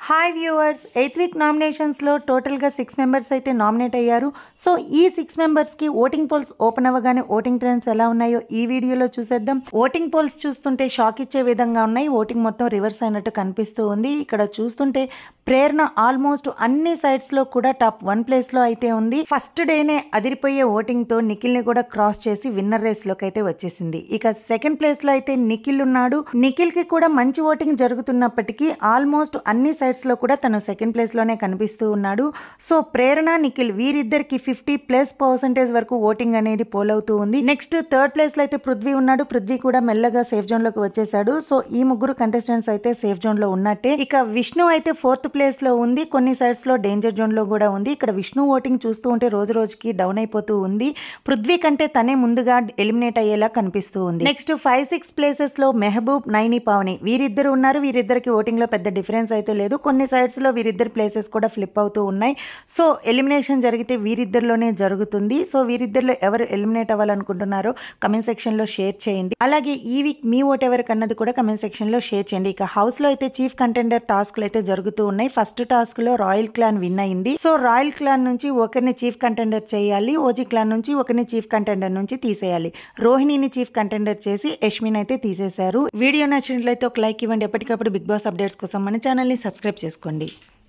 hi viewers eighth week నామినేషన్స్లో టోటల్గా six members అయితే నామినేట్ అయ్యారు సో ఈ సిక్స్ మెంబర్స్కి ఓటింగ్ పోల్స్ ఓపెన్ అవ్వగానే ఓటింగ్ ట్రెండ్స్ ఎలా ఉన్నాయో ఈ వీడియోలో చూసేద్దాం ఓటింగ్ పోల్స్ చూస్తుంటే షాక్ ఇచ్చే విధంగా ఉన్నాయి ఓటింగ్ మొత్తం రివర్స్ అయినట్టు కనిపిస్తూ ఉంది ఇక్కడ చూస్తుంటే ప్రేరణ ఆల్మోస్ట్ అన్ని సైడ్స్లో కూడా టాప్ వన్ ప్లేస్లో అయితే ఉంది ఫస్ట్ డేనే అదిరిపోయే ఓటింగ్తో నిఖిల్ని కూడా క్రాస్ చేసి విన్నర్ రేస్లోకి అయితే వచ్చేసింది ఇక సెకండ్ ప్లేస్లో అయితే నిఖిల్ ఉన్నాడు నిఖిల్కి కూడా మంచి ఓటింగ్ జరుగుతున్నప్పటికీ ఆల్మోస్ట్ అన్ని సైడ్స్లో కూడా తను సెకండ్ ప్లేస్లోనే కనిపిస్తూ ఉన్నాడు సో ప్రేరణ నిఖిల్ వీరిద్దరికి ఫిఫ్టీ ప్లస్ పర్సెంటేజ్ వరకు ఓటింగ్ అనేది పోల్ అవుతూ ఉంది నెక్స్ట్ థర్డ్ ప్లేస్లో అయితే పృథ్వీ ఉన్నాడు పృథ్వీ కూడా మెల్లగా సేఫ్ జోన్లోకి వచ్చేసాడు సో ఈ ముగ్గురు కంటెస్టెంట్స్ అయితే సేఫ్ జోన్లో ఉన్నట్టే ఇక విష్ణు అయితే ఫోర్త్ ప్లేస్లో ఉంది కొన్ని సైడ్స్లో డేంజర్ జోన్లో కూడా ఉంది ఇక్కడ విష్ణు ఓటింగ్ చూస్తూ ఉంటే రోజు రోజుకి డౌన్ అయిపోతూ ఉంది పృథ్వీ కంటే తనే ముందుగా ఎలిమినేట్ అయ్యేలా కనిపిస్తూ ఉంది నెక్స్ట్ ఫైవ్ సిక్స్ ప్లేసెస్ లో మెహబూబ్ నైని పావని వీరిద్దరు ఉన్నారు వీరిద్దరికి ఓటింగ్ లో పెద్ద డిఫరెన్స్ అయితే లేదు కొన్ని సైడ్స్ లో వీరిద్దరు ప్లేసెస్ కూడా ఫ్లిప్ అవుతూ ఉన్నాయి సో ఎలిమినేషన్ జరిగితే వీరిద్దరిలోనే జరుగుతుంది సో వీరిద్దరిలో ఎవరు ఎలిమినేట్ అవ్వాలనుకుంటున్నారో కమెంట్ సెక్షన్ లో షేర్ చేయండి అలాగే ఈ వీక్ మీ ఓట్ ఎవరికి అన్నది కూడా కమెంట్ సెక్షన్ లో షేర్ చేయండి ఇక హౌస్ లో అయితే చీఫ్ కంటెండర్ టాస్క్లు అయితే జరుగుతూ ఉన్నాయి ఫస్ట్ టాస్క్ లో రాయల్ క్లాన్ విన్ అయింది సో రాయల్ క్లాన్ నుంచి ఒకరిని చీఫ్ కంటెండర్ చేయాలి ఓజీ క్లాన్ నుంచి ఒకరిని చీఫ్ కంటెండర్ నుంచి తీసేయాలి రోహిణిని చీఫ్ కంటెండర్ చేసి యష్మిన్ అయితే తీసేశారు వీడియో నచ్చినట్లయితే ఒక లైక్ ఇవ్వండి ఎప్పటికప్పుడు బిగ్ బాస్ అప్డేట్స్ కోసం మన ఛానల్ని సబ్స్క్రైబ్ చేసుకోండి